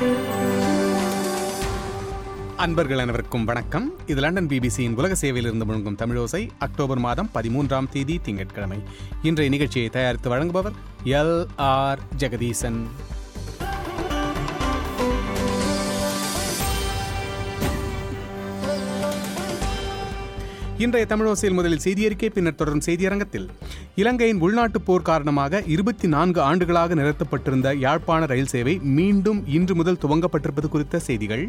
அன்பர்கள் அனைவருக்கும் வணக்கம் இது லண்டன் பிபிசியின் உலக சேவையில் இருந்து முழங்கும் தமிழோசை அக்டோபர் மாதம் பதிமூன்றாம் தேதி திங்கட்கிழமை இன்றைய நிகழ்ச்சியை தயாரித்து வழங்குபவர் எல் ஆர் ஜெகதீசன் இன்றைய தமிழோசையில் முதலில் செய்தியறிக்கை பின்னர் தொடரும் செய்தியரங்கத்தில் இலங்கையின் உள்நாட்டுப் போர் காரணமாக இருபத்தி நான்கு ஆண்டுகளாக நிறுத்தப்பட்டிருந்த யாழ்ப்பாண ரயில் சேவை மீண்டும் இன்று முதல் துவங்கப்பட்டிருப்பது குறித்த செய்திகள்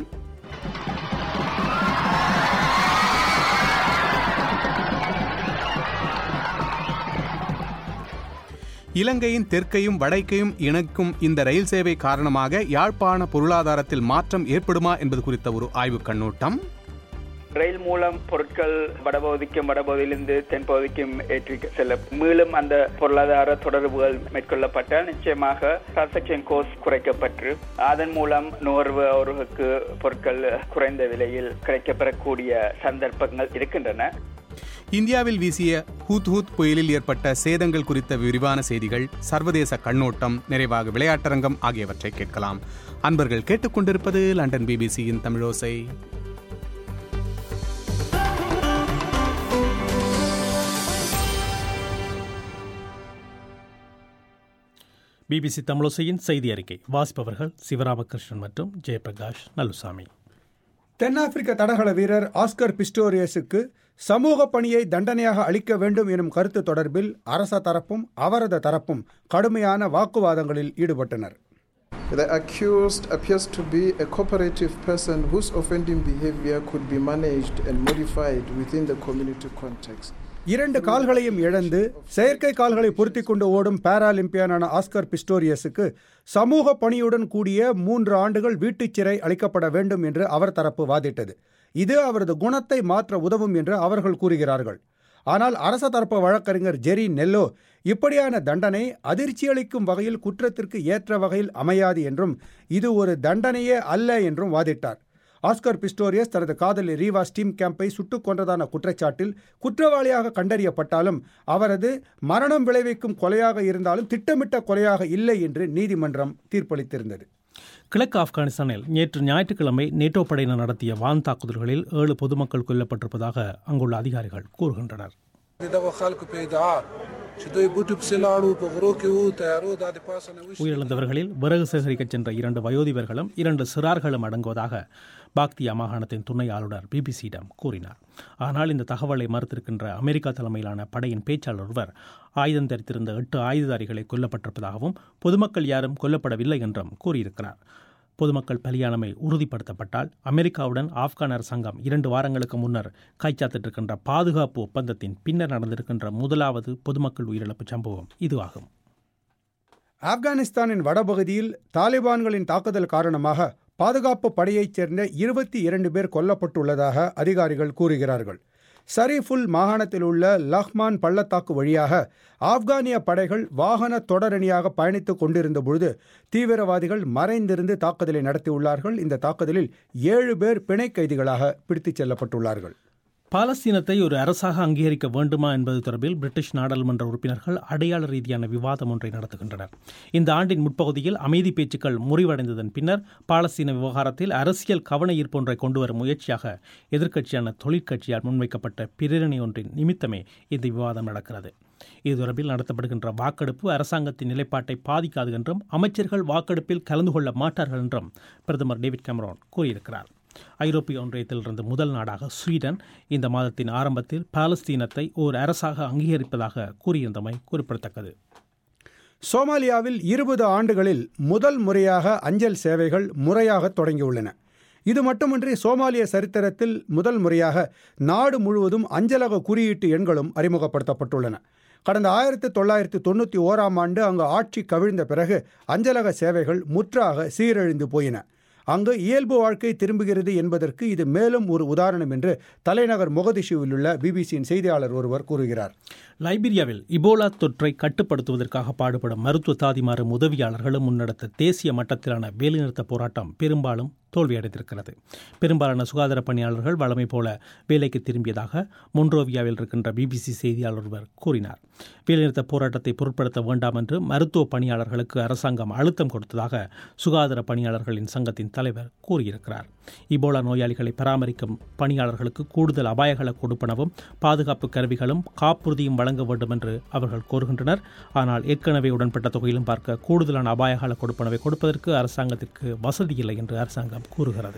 இலங்கையின் தெற்கையும் வடக்கையும் இணைக்கும் இந்த ரயில் சேவை காரணமாக யாழ்ப்பாண பொருளாதாரத்தில் மாற்றம் ஏற்படுமா என்பது குறித்த ஒரு ஆய்வுக் கண்ணோட்டம் ரயில் மூலம் பொருட்கள் வடபகுதிக்கும் வடபகுதியிலிருந்து தென்பகுதிக்கும் ஏற்றி செல்ல மீளும் அந்த பொருளாதார தொடர்புகள் மேற்கொள்ளப்பட்டால் நிச்சயமாக டிரான்சாக்ஷன் கோஸ்ட் குறைக்கப்பட்டு அதன் மூலம் நுகர்வோருக்கு பொருட்கள் குறைந்த விலையில் கிடைக்கப்பெறக்கூடிய சந்தர்ப்பங்கள் இருக்கின்றன இந்தியாவில் வீசிய ஹூத் ஹூத் புயலில் ஏற்பட்ட சேதங்கள் குறித்த விரிவான செய்திகள் சர்வதேச கண்ணோட்டம் நிறைவாக விளையாட்டரங்கம் ஆகியவற்றை கேட்கலாம் அன்பர்கள் கேட்டுக்கொண்டிருப்பது லண்டன் பிபிசியின் தமிழோசை பிபிசி தமிழோசையின் செய்தி அறிக்கை வாசிப்பவர்கள் சிவராமகிருஷ்ணன் மற்றும் ஜெயபிரகாஷ் நல்லுசாமி தென்னாப்பிரிக்க தடகள வீரர் ஆஸ்கர் பிஸ்டோரியஸுக்கு சமூக பணியை தண்டனையாக அளிக்க வேண்டும் எனும் கருத்து தொடர்பில் அரச தரப்பும் அவரது தரப்பும் கடுமையான வாக்குவாதங்களில் ஈடுபட்டனர் The accused appears to be a cooperative person whose offending behavior could be managed and modified within the community context. இரண்டு கால்களையும் இழந்து செயற்கை கால்களை பொருத்தி கொண்டு ஓடும் பாராலிம்பியனான ஆஸ்கர் பிஸ்டோரியஸுக்கு சமூக பணியுடன் கூடிய மூன்று ஆண்டுகள் வீட்டுச் சிறை அளிக்கப்பட வேண்டும் என்று அவர் தரப்பு வாதிட்டது இது அவரது குணத்தை மாற்ற உதவும் என்று அவர்கள் கூறுகிறார்கள் ஆனால் அரச தரப்பு வழக்கறிஞர் ஜெரி நெல்லோ இப்படியான தண்டனை அதிர்ச்சியளிக்கும் வகையில் குற்றத்திற்கு ஏற்ற வகையில் அமையாது என்றும் இது ஒரு தண்டனையே அல்ல என்றும் வாதிட்டார் ஆஸ்கர் பிஸ்டோரியஸ் தனது காதலி ரீவா ஸ்டீம் கேம்பை சுட்டுக் கொன்றதான குற்றச்சாட்டில் குற்றவாளியாக கண்டறியப்பட்டாலும் அவரது மரணம் விளைவிக்கும் கொலையாக இருந்தாலும் திட்டமிட்ட கொலையாக இல்லை என்று நீதிமன்றம் தீர்ப்பளித்திருந்தது கிழக்கு ஆப்கானிஸ்தானில் நேற்று ஞாயிற்றுக்கிழமை நேட்டோ படையினர் நடத்திய வான் தாக்குதல்களில் ஏழு பொதுமக்கள் கொல்லப்பட்டிருப்பதாக அங்குள்ள அதிகாரிகள் கூறுகின்றனர் دغه خلکو په ادعا چې دوی بوټي پسې لاړو په غرو کې وو تیارو دا د پاسه نه وشي உயிரிழந்தவர்களில் விறகு சேகரிக்கச் சென்ற இரண்டு வயோதிபர்களும் இரண்டு சிறார்களும் அடங்குவதாக பாக்தியா மாகாணத்தின் துணை ஆளுநர் பிபிசியிடம் கூறினார் ஆனால் இந்த தகவலை மறுத்திருக்கின்ற அமெரிக்கா தலைமையிலான படையின் பேச்சாளர் ஒருவர் ஆயுதம் தரித்திருந்த எட்டு ஆயுததாரிகளை கொல்லப்பட்டிருப்பதாகவும் பொதுமக்கள் யாரும் கொல்லப்படவில்லை என்றும் கூறியிருக்கிறார் பொதுமக்கள் பலியானமை உறுதிப்படுத்தப்பட்டால் அமெரிக்காவுடன் ஆப்கான் அரசாங்கம் இரண்டு வாரங்களுக்கு முன்னர் கைச்சாத்திட்டிருக்கின்ற பாதுகாப்பு ஒப்பந்தத்தின் பின்னர் நடந்திருக்கின்ற முதலாவது பொதுமக்கள் உயிரிழப்பு சம்பவம் இதுவாகும் ஆப்கானிஸ்தானின் வடபகுதியில் தாலிபான்களின் தாக்குதல் காரணமாக பாதுகாப்பு படையைச் சேர்ந்த இருபத்தி இரண்டு பேர் கொல்லப்பட்டுள்ளதாக அதிகாரிகள் கூறுகிறார்கள் சரிஃபுல் மாகாணத்தில் உள்ள லஹ்மான் பள்ளத்தாக்கு வழியாக ஆப்கானிய படைகள் வாகன தொடரணியாக பயணித்துக் கொண்டிருந்த பொழுது தீவிரவாதிகள் மறைந்திருந்து தாக்குதலை நடத்தியுள்ளார்கள் இந்த தாக்குதலில் ஏழு பேர் பிணை கைதிகளாக பிடித்துச் செல்லப்பட்டுள்ளார்கள் பாலஸ்தீனத்தை ஒரு அரசாக அங்கீகரிக்க வேண்டுமா என்பது தொடர்பில் பிரிட்டிஷ் நாடாளுமன்ற உறுப்பினர்கள் அடையாள ரீதியான விவாதம் ஒன்றை நடத்துகின்றனர் இந்த ஆண்டின் முற்பகுதியில் அமைதி பேச்சுக்கள் முறிவடைந்ததன் பின்னர் பாலஸ்தீன விவகாரத்தில் அரசியல் கவன ஈர்ப்பு ஒன்றை கொண்டுவரும் முயற்சியாக எதிர்க்கட்சியான தொழிற்கட்சியால் முன்வைக்கப்பட்ட பிரேரணை ஒன்றின் நிமித்தமே இந்த விவாதம் நடக்கிறது இது தொடர்பில் நடத்தப்படுகின்ற வாக்கெடுப்பு அரசாங்கத்தின் நிலைப்பாட்டை பாதிக்காது என்றும் அமைச்சர்கள் வாக்கெடுப்பில் கலந்து கொள்ள மாட்டார்கள் என்றும் பிரதமர் டேவிட் கேமரோன் கூறியிருக்கிறார் ஐரோப்பிய ஒன்றியத்திலிருந்து முதல் நாடாக ஸ்வீடன் இந்த மாதத்தின் ஆரம்பத்தில் பாலஸ்தீனத்தை ஓர் அரசாக அங்கீகரிப்பதாக கூறியிருந்தமை குறிப்பிடத்தக்கது சோமாலியாவில் இருபது ஆண்டுகளில் முதல் முறையாக அஞ்சல் சேவைகள் முறையாக தொடங்கியுள்ளன இது மட்டுமின்றி சோமாலிய சரித்திரத்தில் முதல் முறையாக நாடு முழுவதும் அஞ்சலக குறியீட்டு எண்களும் அறிமுகப்படுத்தப்பட்டுள்ளன கடந்த ஆயிரத்தி தொள்ளாயிரத்தி தொண்ணூற்றி ஓராம் ஆண்டு அங்கு ஆட்சி கவிழ்ந்த பிறகு அஞ்சலக சேவைகள் முற்றாக சீரழிந்து போயின அங்கு இயல்பு வாழ்க்கை திரும்புகிறது என்பதற்கு இது மேலும் ஒரு உதாரணம் என்று தலைநகர் மொகதிஷுவில் உள்ள பிபிசியின் செய்தியாளர் ஒருவர் கூறுகிறார் லைபீரியாவில் இபோலா தொற்றை கட்டுப்படுத்துவதற்காக பாடுபடும் மருத்துவ தாதிமாரும் உதவியாளர்களும் முன்னெடுத்த தேசிய மட்டத்திலான வேலைநிறுத்த போராட்டம் பெரும்பாலும் தோல்வியடைந்திருக்கிறது பெரும்பாலான சுகாதார பணியாளர்கள் வழமை போல வேலைக்கு திரும்பியதாக மொன்ரோவியாவில் இருக்கின்ற பிபிசி செய்தியாளர் ஒருவர் கூறினார் வேலைநிறுத்த போராட்டத்தை பொருட்படுத்த வேண்டாம் என்று மருத்துவ பணியாளர்களுக்கு அரசாங்கம் அழுத்தம் கொடுத்ததாக சுகாதார பணியாளர்களின் சங்கத்தின் தலைவர் கூறியிருக்கிறார் இபோலா நோயாளிகளை பராமரிக்கும் பணியாளர்களுக்கு கூடுதல் அபாயங்களை கொடுப்பனவும் பாதுகாப்பு கருவிகளும் காப்புறுதியும் வழங்க வேண்டும் என்று அவர்கள் கோருகின்றனர் ஆனால் ஏற்கனவே உடன்பட்ட தொகையிலும் பார்க்க கூடுதலான அபாயகால கொடுப்பனவை கொடுப்பதற்கு அரசாங்கத்திற்கு வசதி இல்லை என்று அரசாங்கம் கூறுகிறது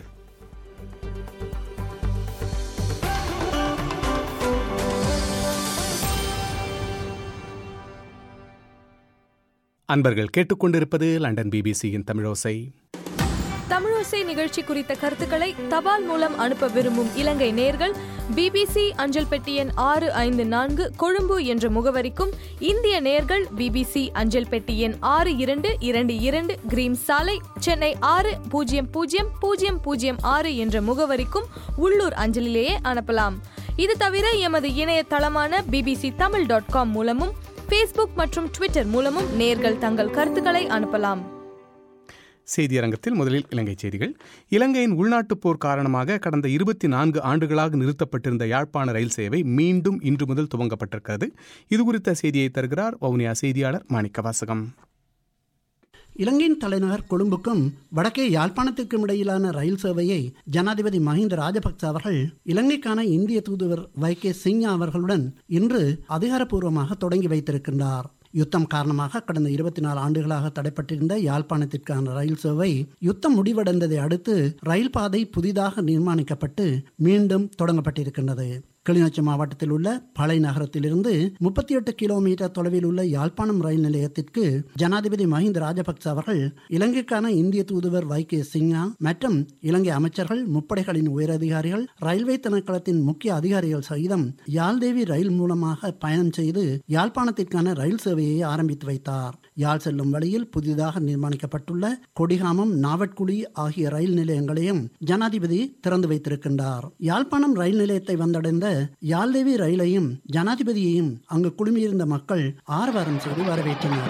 அன்பர்கள் கேட்டுக்கொண்டிருப்பது லண்டன் பிபிசியின் தமிழோசை தமிழோசை நிகழ்ச்சி குறித்த கருத்துக்களை தபால் மூலம் அனுப்ப விரும்பும் இலங்கை நேர்கள் பிபிசி அஞ்சல் பெட்டி எண் ஆறு ஐந்து நான்கு கொழும்பு என்ற முகவரிக்கும் இந்திய நேர்கள் பிபிசி அஞ்சல் பெட்டி எண் ஆறு இரண்டு இரண்டு இரண்டு கிரீம் சாலை சென்னை ஆறு பூஜ்ஜியம் பூஜ்ஜியம் பூஜ்ஜியம் பூஜ்ஜியம் ஆறு என்ற முகவரிக்கும் உள்ளூர் அஞ்சலிலேயே அனுப்பலாம் இது தவிர எமது இணையதளமான பிபிசி தமிழ் டாட் காம் மூலமும் ஃபேஸ்புக் மற்றும் ட்விட்டர் மூலமும் நேர்கள் தங்கள் கருத்துக்களை அனுப்பலாம் செய்தியரங்கத்தில் முதலில் இலங்கை செய்திகள் இலங்கையின் உள்நாட்டுப் போர் காரணமாக கடந்த இருபத்தி நான்கு ஆண்டுகளாக நிறுத்தப்பட்டிருந்த யாழ்ப்பாண ரயில் சேவை மீண்டும் இன்று முதல் துவங்கப்பட்டிருக்கிறது இது குறித்த செய்தியை தருகிறார் வவுனியா செய்தியாளர் மாணிக்க வாசகம் இலங்கையின் தலைநகர் கொழும்புக்கும் வடக்கே யாழ்ப்பாணத்திற்கும் இடையிலான ரயில் சேவையை ஜனாதிபதி மஹிந்த ராஜபக்ச அவர்கள் இலங்கைக்கான இந்திய தூதுவர் வை கே சிங்யா அவர்களுடன் இன்று அதிகாரப்பூர்வமாக தொடங்கி வைத்திருக்கின்றார் யுத்தம் காரணமாக கடந்த இருபத்தி நாலு ஆண்டுகளாக தடைப்பட்டிருந்த யாழ்ப்பாணத்திற்கான ரயில் சேவை யுத்தம் முடிவடைந்ததை அடுத்து ரயில் பாதை புதிதாக நிர்மாணிக்கப்பட்டு மீண்டும் தொடங்கப்பட்டிருக்கின்றது கிளிநொச்சி மாவட்டத்தில் உள்ள பழைய நகரத்திலிருந்து முப்பத்தி எட்டு கிலோமீட்டர் தொலைவில் உள்ள யாழ்ப்பாணம் ரயில் நிலையத்திற்கு ஜனாதிபதி மஹிந்த ராஜபக்ச அவர்கள் இலங்கைக்கான இந்திய தூதுவர் வை கே சிங்னா மற்றும் இலங்கை அமைச்சர்கள் முப்படைகளின் உயரதிகாரிகள் ரயில்வே திணைக்களத்தின் முக்கிய அதிகாரிகள் சகிதம் யாழ்தேவி ரயில் மூலமாக பயணம் செய்து யாழ்ப்பாணத்திற்கான ரயில் சேவையை ஆரம்பித்து வைத்தார் யாழ் செல்லும் வழியில் புதிதாக நிர்மாணிக்கப்பட்டுள்ள கொடிகாமம் நாவட்குழி ஆகிய ரயில் நிலையங்களையும் ஜனாதிபதி திறந்து வைத்திருக்கின்றார் யாழ்ப்பாணம் ரயில் நிலையத்தை வந்தடைந்த யாழ்தேவி ரயிலையும் ஜனாதிபதியையும் அங்கு குழுமியிருந்த மக்கள் ஆரவாரம் செய்து வரவேற்றனர்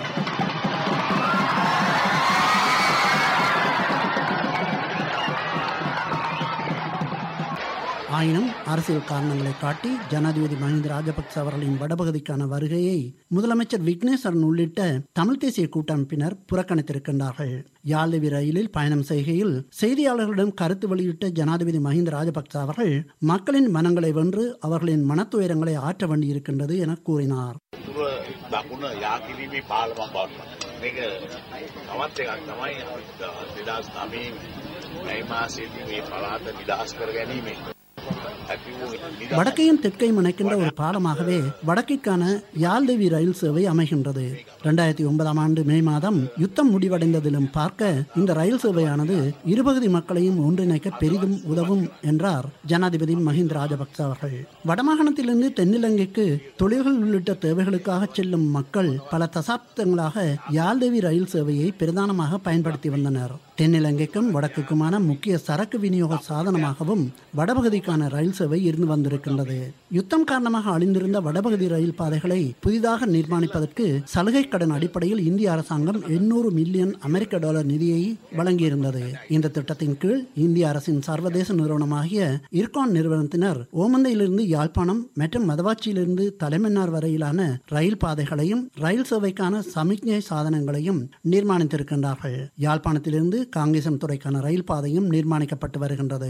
ஆயினும் அரசியல் காரணங்களை காட்டி ஜனாதிபதி மஹிந்த ராஜபக்ச அவர்களின் வடபகுதிக்கான வருகையை முதலமைச்சர் விக்னேஸ்வரன் உள்ளிட்ட தமிழ் தேசிய கூட்டமைப்பினர் புறக்கணித்திருக்கின்றார்கள் யாழ்தேவி ரயிலில் பயணம் செய்கையில் செய்தியாளர்களிடம் கருத்து வெளியிட்ட ஜனாதிபதி மஹிந்த ராஜபக்ச அவர்கள் மக்களின் மனங்களை வென்று அவர்களின் மனத்துயரங்களை ஆற்ற வேண்டியிருக்கின்றது என கூறினார் දකුණ යාකිරීමේ පාලමක් බවට මේක තවත් එකක් තමයි දෙදස් නමේ මැයි මාසේදී මේ පලාත නිදහස් කර ගැනීමේ ඇති වූ නිදහස් வடக்கையும் தெற்கையும் இணைக்கின்ற ஒரு பாலமாகவே வடக்கிற்கான யாழ்தேவி ரயில் சேவை அமைகின்றது இரண்டாயிரத்தி ஒன்பதாம் ஆண்டு மே மாதம் யுத்தம் முடிவடைந்ததிலும் பார்க்க இந்த ரயில் சேவையானது இருபகுதி மக்களையும் ஒன்றிணைக்க பெரிதும் உதவும் என்றார் ஜனாதிபதி மஹிந்த ராஜபக்ச அவர்கள் வடமாகாணத்திலிருந்து தென்னிலங்கைக்கு தொழில்கள் உள்ளிட்ட தேவைகளுக்காக செல்லும் மக்கள் பல தசாப்தங்களாக யாழ்தேவி ரயில் சேவையை பிரதானமாக பயன்படுத்தி வந்தனர் தென்னிலங்கைக்கும் வடக்குக்குமான முக்கிய சரக்கு விநியோக சாதனமாகவும் வடபகுதிக்கான ரயில் சேவை இருந்து வந்திருக்கின்றது யுத்தம் காரணமாக அழிந்திருந்த வடபகுதி ரயில் பாதைகளை புதிதாக நிர்மாணிப்பதற்கு சலுகை கடன் அடிப்படையில் இந்திய அரசாங்கம் எண்ணூறு மில்லியன் அமெரிக்க டாலர் நிதியை வழங்கியிருந்தது இந்த திட்டத்தின் கீழ் இந்திய அரசின் சர்வதேச நிறுவனமாகிய இர்கான் நிறுவனத்தினர் ஓமந்தையிலிருந்து யாழ்ப்பாணம் மற்றும் மதவாச்சியிலிருந்து தலைமன்னார் வரையிலான ரயில் பாதைகளையும் ரயில் சேவைக்கான சமிக்ஞை சாதனங்களையும் நிர்மாணித்திருக்கின்றார்கள் யாழ்ப்பாணத்திலிருந்து காங்கேசம் துறைக்கான ரயில் பாதையும் நிர்மாணிக்கப்பட்டு வருகின்றது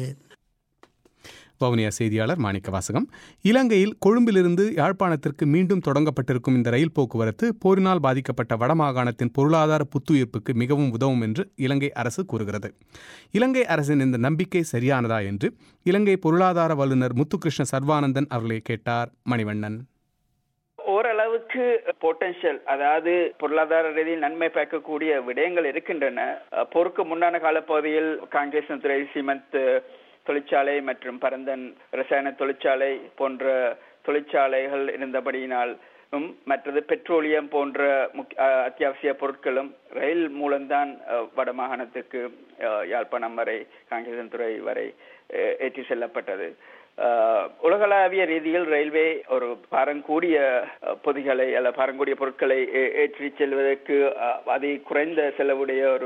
வவுனியா செய்தியாளர் மாணிக்க வாசகம் இலங்கையில் கொழும்பிலிருந்து யாழ்ப்பாணத்திற்கு மீண்டும் தொடங்கப்பட்டிருக்கும் இந்த ரயில் போக்குவரத்து போரினால் பாதிக்கப்பட்ட வடமாகாணத்தின் பொருளாதார புத்துயிர்ப்புக்கு மிகவும் உதவும் என்று இலங்கை அரசு கூறுகிறது இலங்கை அரசின் இந்த நம்பிக்கை சரியானதா என்று இலங்கை பொருளாதார வல்லுநர் முத்துகிருஷ்ண சர்வானந்தன் அவர்களை கேட்டார் மணிவண்ணன் ஓரளவுக்கு பொட்டன்ஷியல் அதாவது பொருளாதார ரீதியில் நன்மை பயக்கக்கூடிய விடயங்கள் இருக்கின்றன அஹ் போருக்கு முன்னான காலப்பகுதியில் காங்கிரஸ் துறை சிமெண்ட் தொழிற்சாலை மற்றும் பரந்தன் ரசாயன தொழிற்சாலை போன்ற தொழிற்சாலைகள் இருந்தபடியினால் ம், மற்றது பெட்ரோலியம் போன்ற முக்கிய அஹ், அத்தியாவசிய பொருட்களும் ரயில் மூலம்தான் அஹ், வடமாகாணத்துக்கு அஹ், யாழ்ப்பாணம் வரை காங்கேசன்துறை வரை அஹ், ஏற்றி செல்லப்பட்டது அஹ், உலகளாவிய ரீதியில் ரயில்வே ஒரு பாரங்கூடிய அஹ், பொதிகளை அல்ல பாரங்கூடிய பொருட்களை ஏ- ஏற்றி செல்வதற்கு அஹ், அதி குறைந்த செலவுடைய ஒரு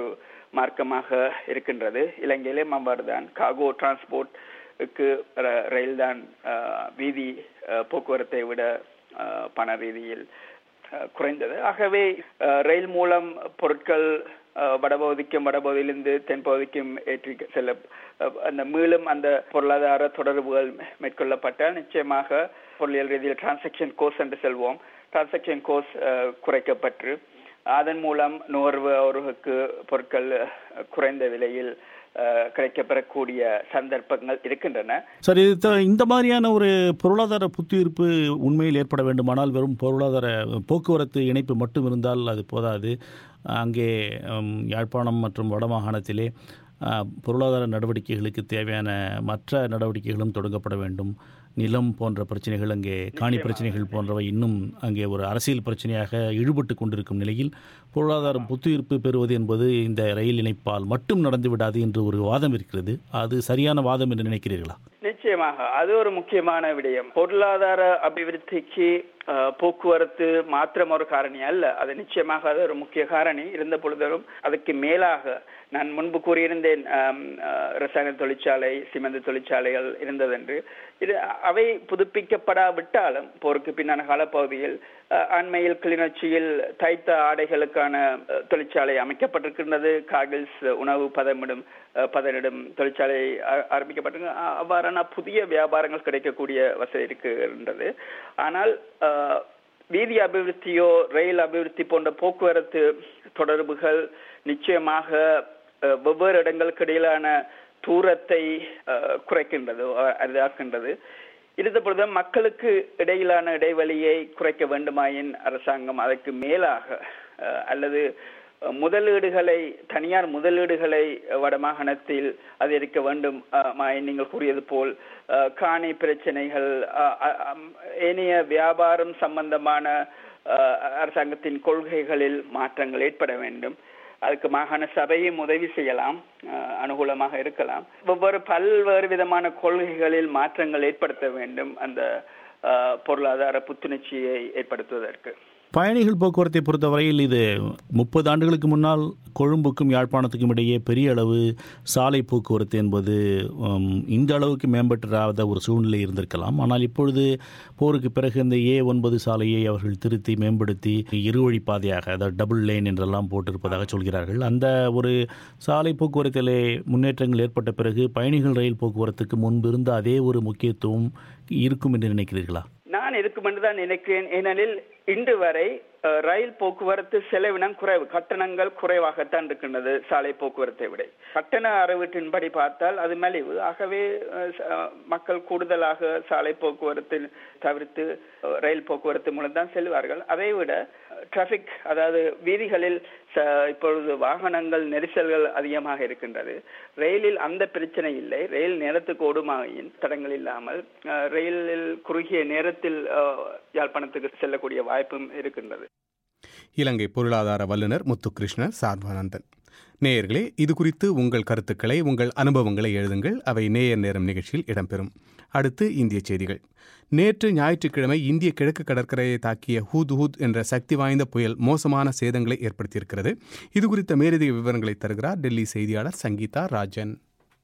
மார்க்கமாக இருக்கின்றது இலங்கையிலும் அவ்வாறுதான் காகோ டிரான்ஸ்போர்ட்டுக்கு ரயில் தான் அஹ், வீதி அஹ், போக்குவரத்தை விட அஹ், பண ரீதியில் அஹ், குறைந்தது ஆகவே அஹ், ரயில் மூலம் பொருட்கள் அஹ், வடபகுதிக்கும் வடபகுதியிலிருந்து தென்பகுதிக்கும் ஏற்றி செல்ல அஹ், அந்த மீளும் அந்த பொருளாதார தொடர்புகள் மேற்கொள்ளப்பட்டால் நிச்சயமாக பொருளியல் ரீதியில் டிரான்சாக்ஷன் கோஸ் என்று செல்வோம் டிரான்சாக்ஷன் கோஸ் குறைக்கப்பட்டு அதன் மூலம் நுகர்வோருக்கு பொருட்கள் அஹ், குறைந்த விலையில் அஹ், கிடைக்கப்பெறக்கூடிய சந்தர்ப்பங்கள் இருக்கின்றன சரி இது த- இந்த மாதிரியான ஒரு பொருளாதார புத்துயிர்ப்பு உண்மையில் ஏற்பட வேண்டுமானால் வெறும் பொருளாதார போக்குவரத்து இணைப்பு மட்டும் இருந்தால் அது போதாது அங்கே ம், யாழ்ப்பாணம் மற்றும் வடமாகாணத்திலே ஆ, பொருளாதார நடவடிக்கைகளுக்கு தேவையான மற்ற நடவடிக்கைகளும் தொடங்கப்பட வேண்டும் நிலம் போன்ற பிரச்சனைகள் அங்கே காணி பிரச்சனைகள் போன்றவை இன்னும் அங்கே ஒரு அரசியல் பிரச்சனையாக இழுபட்டு கொண்டிருக்கும் நிலையில் பொருளாதார புத்துயிர்ப்பு பெறுவது என்பது இந்த ரயில் இணைப்பால் மட்டும் நடந்து விடாது என்று ஒரு வாதம் இருக்கிறது அது சரியான வாதம் என்று நினைக்கிறீர்களா நிச்சயமாக அது ஒரு முக்கியமான விடயம் பொருளாதார அபிவிருத்திக்கு அஹ், போக்குவரத்து மாத்திரம் ஒரு காரணி அல்ல அது நிச்சயமாக அது ஒரு முக்கிய காரணி இருந்த பொழுதிலும் அதுக்கு மேலாக நான் முன்பு கூறியிருந்தேன் ஆம், அஹ், ரசாயன தொழிற்சாலை சிமெண்ட் தொழிற்சாலைகள் இருந்ததென்று இது அவை புதுப்பிக்கப்படாவிட்டாலும் போருக்கு பின்னான காலப்பகுதியில் அஹ், அண்மையில் கிளிநொச்சியில் தைத்த ஆடைகளுக்கான அஹ், தொழிற்சாலை அமைக்கப்பட்டிருக்கின்றது காகில்ஸ் உணவு பதமிடும் அஹ், பதனிடும் தொழிற்சாலை ஆ- ஆரம்பிக்கப்பட்டிருக்கு அ- அவ்வாறான புதிய வியாபாரங்கள் கிடைக்கக்கூடிய வசதி இருக்கின்றது ஆனால் அஹ், வீதி அபிவிருத்தியோ ரயில் அபிவிருத்தி போன்ற போக்குவரத்து தொடர்புகள் நிச்சயமாக அஹ், வெவ்வேறு இடங்களுக்கு இடையிலான தூரத்தை அஹ், குறைக்கின்றது அஹ், அரிதாக்கின்றது இருந்த பொழுது மக்களுக்கு இடையிலான இடைவெளியை குறைக்க வேண்டுமாயின் அரசாங்கம் அதற்கு மேலாக அஹ், அல்லது அஹ், முதலீடுகளை தனியார் முதலீடுகளை அஹ், வடமாகாணத்தில் அதிகரிக்க வேண்டும் அஹ், மாயின் நீங்கள் கூறியது போல் அஹ், காணி பிரச்சனைகள் அஹ், அஹ், அம், ஏனைய வியாபாரம் சம்பந்தமான அஹ், அரசாங்கத்தின் கொள்கைகளில் மாற்றங்கள் ஏற்பட வேண்டும் அதுக்கு மாகாண சபையும் உதவி செய்யலாம் அஹ், அனுகூலமாக இருக்கலாம் ஒவ்வொரு பல்வேறு விதமான கொள்கைகளில் மாற்றங்கள் ஏற்படுத்த வேண்டும் அந்த அஹ், பொருளாதார புத்துணர்ச்சியை ஏற்படுத்துவதற்கு பயணிகள் போக்குவரத்தை பொறுத்தவரையில் இது முப்பது ஆண்டுகளுக்கு முன்னால் கொழும்புக்கும் யாழ்ப்பாணத்துக்கும் இடையே பெரிய அளவு சாலை போக்குவரத்து என்பது உம், இந்த அளவுக்கு மேம்பட்டிராத ஒரு சூழ்நிலை இருந்திருக்கலாம் ஆனால் இப்பொழுது போருக்கு பிறகு இந்த ஏ ஒன்பது சாலையை அவர்கள் திருத்தி மேம்படுத்தி இருவழி பாதையாக அதாவது டபுள் லேன் என்றெல்லாம் போட்டிருப்பதாக சொல்கிறார்கள் அந்த ஒரு சாலை போக்குவரத்திலே முன்னேற்றங்கள் ஏற்பட்ட பிறகு பயணிகள் ரயில் போக்குவரத்துக்கு முன்பு இருந்த அதே ஒரு முக்கியத்துவம் இருக்கும் என்று நினைக்கிறீர்களா நான் இருக்கும் என்று தான் நினைக்கிறேன் ஏனெனில் இன்று வரை அஹ், ரயில் போக்குவரத்து செலவினம் குறைவு கட்டணங்கள் குறைவாகத்தான் இருக்கின்றது சாலை போக்குவரத்தை விட கட்டண அறிவீட்டின்படி பார்த்தால் அது மலிவு ஆகவே அஹ், ச- அஹ், மக்கள் கூடுதலாக சாலை போக்குவரத்து தவிர்த்து அஹ், ரயில் போக்குவரத்து மூலம் தான் செல்வார்கள் அதை விட டிராபிக் அதாவது வீதிகளில் ச- இப்பொழுது வாகனங்கள் நெரிசல்கள் அதிகமாக இருக்கின்றது ரயிலில் அந்த பிரச்சனை இல்லை ரயில் நேரத்துக்கு ஓடுமாயின் தடங்கள் இல்லாமல் அஹ், ரயிலில் குறுகிய நேரத்தில் அஹ், யாழ்ப்பாணத்துக்கு செல்லக்கூடிய வாய்ப்பும் இருக்கின்றது இலங்கை பொருளாதார வல்லுநர் முத்துகிருஷ்ணர் சார்வானந்தன் நேயர்களே இது குறித்து உங்கள் கருத்துக்களை உங்கள் அனுபவங்களை எழுதுங்கள் அவை நேயர் நேரம் நிகழ்ச்சியில் இடம்பெறும் அடுத்து இந்திய செய்திகள் நேற்று ஞாயிற்றுக்கிழமை இந்திய கிழக்கு கடற்கரையை தாக்கிய ஹூத் ஹூத் என்ற சக்தி வாய்ந்த புயல் மோசமான சேதங்களை ஏற்படுத்தியிருக்கிறது இது குறித்த மேலதிக விவரங்களை தருகிறார் டெல்லி செய்தியாளர் சங்கீதா ராஜன்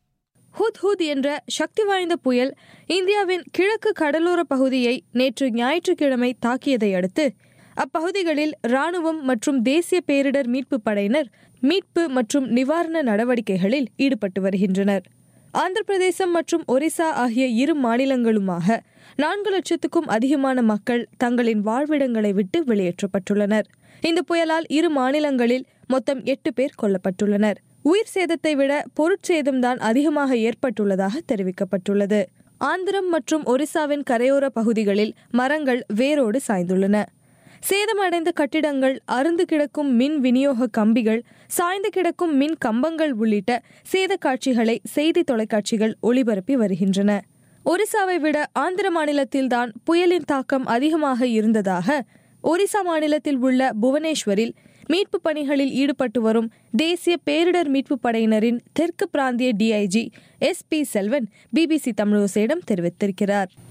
ஹுத் ஹுத் என்ற சக்தி வாய்ந்த புயல் இந்தியாவின் கிழக்கு கடலோர பகுதியை நேற்று ஞாயிற்றுக்கிழமை தாக்கியதை அடுத்து அப்பகுதிகளில் ராணுவம் மற்றும் தேசிய பேரிடர் மீட்பு படையினர் மீட்பு மற்றும் நிவாரண நடவடிக்கைகளில் ஈடுபட்டு வருகின்றனர் ஆந்திர பிரதேசம் மற்றும் ஒரிசா ஆகிய இரு மாநிலங்களுமாக நான்கு லட்சத்துக்கும் அதிகமான மக்கள் தங்களின் வாழ்விடங்களை விட்டு வெளியேற்றப்பட்டுள்ளனர் இந்த புயலால் இரு மாநிலங்களில் மொத்தம் எட்டு பேர் கொல்லப்பட்டுள்ளனர் உயிர் சேதத்தை விட பொருட்சேதம்தான் அதிகமாக ஏற்பட்டுள்ளதாக தெரிவிக்கப்பட்டுள்ளது ஆந்திரம் மற்றும் ஒரிசாவின் கரையோர பகுதிகளில் மரங்கள் வேரோடு சாய்ந்துள்ளன சேதமடைந்த கட்டிடங்கள் அருந்து கிடக்கும் மின் விநியோக கம்பிகள் சாய்ந்து கிடக்கும் மின் கம்பங்கள் உள்ளிட்ட சேத காட்சிகளை செய்தி தொலைக்காட்சிகள் ஒளிபரப்பி வருகின்றன ஒரிசாவை விட ஆந்திர மாநிலத்தில்தான் புயலின் தாக்கம் அதிகமாக இருந்ததாக ஒரிசா மாநிலத்தில் உள்ள புவனேஸ்வரில் மீட்பு பணிகளில் ஈடுபட்டு வரும் தேசிய பேரிடர் மீட்பு படையினரின் தெற்கு பிராந்திய DIG S P Selvan BBC தமிழோசையிடம் தெரிவித்திருக்கிறார்